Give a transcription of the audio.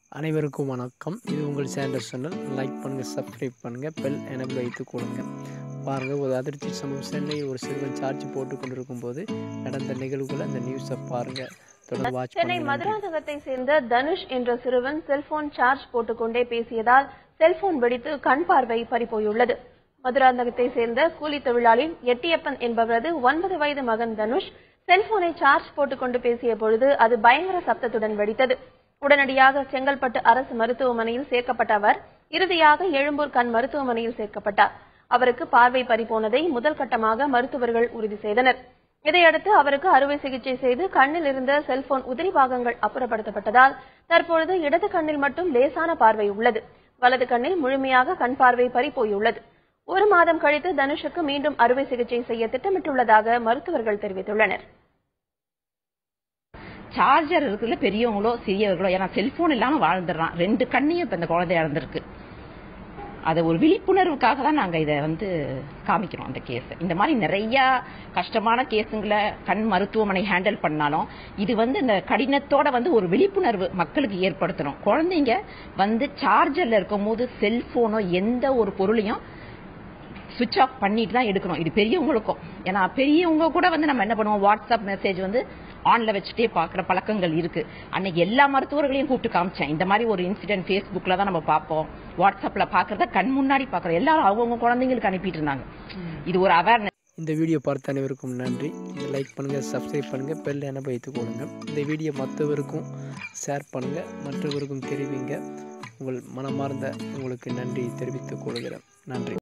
அனைவருக்கும் வணக்கம் இது உங்கள் சேனல் சேனல் லைக் பண்ணுங்கள் சப்ஸ்கிரைப் பண்ணுங்கள் பெல் எனபிள் வைத்து கொடுங்க பாருங்கள் ஒரு அதிர்ச்சி சம்பவம் சென்னையில் ஒரு சிறுவன் சார்ஜ் போட்டு கொண்டிருக்கும் போது நடந்த நிகழ்வுகளை அந்த நியூஸை பாருங்கள் தொடர்ந்து வாட்ச் சென்னை பண்ணுங்க நன்றி. மதுராந்தகத்தை சேர்ந்த தனுஷ் என்ற சிறுவன் செல்போன் சார்ஜ் போட்டுக்கொண்டே பேசியதால் செல்போன் வெடித்து கண் பார்வை பறிபோயுள்ளது மதுராந்தகத்தை சேர்ந்த கூலி தொழிலாளி எட்டியப்பன் என்பவரது ஒன்பது வயது மகன் தனுஷ் செல்போனை சார்ஜ் போட்டுக்கொண்டு பேசிய பொழுது அது பயங்கர சப்தத்துடன் வெடித்தது உடனடியாக செங்கல்பட்டு அரசு மருத்துவமனையில் சேர்க்கப்பட்ட அவர் இறுதியாக எழும்பூர் கண் மருத்துவமனையில் சேர்க்கப்பட்டார் அவருக்கு பார்வை பறிபோனதை முதல் கட்டமாக மருத்துவர்கள் உறுதி செய்தனர் இதையடுத்து அவருக்கு அறுவை சிகிச்சை செய்து கண்ணில் இருந்த செல்போன் உதிரி பாகங்கள் அப்புறப்படுத்தப்பட்டதால் தற்பொழுது இடது கண்ணில் மட்டும் லேசான பார்வை உள்ளது வலது கண்ணில் முழுமையாக கண் பார்வை பறிபோயுள்ளது ஒரு மாதம் கழித்து தனுஷுக்கு மீண்டும் அறுவை சிகிச்சை செய்ய திட்டமிட்டுள்ளதாக மருத்துவர்கள் தெரிவித்துள்ளனர் சார்ஜர் இருக்குல்ல பெரியவங்களோ சிறியவர்களோ ஏன்னா செல்போன் இல்லாம வாழ்ந்துடுறான் ரெண்டு கண்ணையும் இப்ப இந்த குழந்தை இழந்திருக்கு அது ஒரு விழிப்புணர்வுக்காக தான் நாங்க இதை வந்து காமிக்கிறோம் அந்த கேஸ் இந்த மாதிரி நிறைய கஷ்டமான கேஸுங்களை கண் மருத்துவமனை ஹேண்டில் பண்ணாலும் இது வந்து இந்த கடினத்தோட வந்து ஒரு விழிப்புணர்வு மக்களுக்கு ஏற்படுத்தணும் குழந்தைங்க வந்து சார்ஜர்ல இருக்கும் போது செல்போனோ எந்த ஒரு பொருளையும் சுவிட்ச் ஆஃப் பண்ணிட்டு தான் எடுக்கணும் இது பெரியவங்களுக்கும் ஏன்னா பெரியவங்க கூட வந்து நம்ம என்ன பண்ணுவோம் வாட்ஸ்அப் மெசேஜ் வந்து ஆன்ல வச்சுட்டே பாக்குற பழக்கங்கள் இருக்கு அன்னைக்கு எல்லா மருத்துவர்களையும் கூப்பிட்டு காமிச்சேன் இந்த மாதிரி ஒரு இன்சிடென்ட் ஃபேஸ்புக்ல தான் நம்ம பார்ப்போம் வாட்ஸ்அப்ல பாக்குறத கண் முன்னாடி பாக்குறோம் எல்லாரும் அவங்கவுங்க குழந்தைங்களுக்கு அனுப்பிட்டு இருந்தாங்க இது ஒரு அவேர்னஸ் இந்த வீடியோ பார்த்த அனைவருக்கும் நன்றி இந்த லைக் பண்ணுங்கள் சப்ஸ்கிரைப் பண்ணுங்கள் பெல் எனபிள் வைத்து கொடுங்க இந்த வீடியோ மற்றவருக்கும் ஷேர் பண்ணுங்கள் மற்றவருக்கும் தெரிவிங்க உங்கள் மனமார்ந்த உங்களுக்கு நன்றி தெரிவித்துக் கொள்கிறேன் நன்றி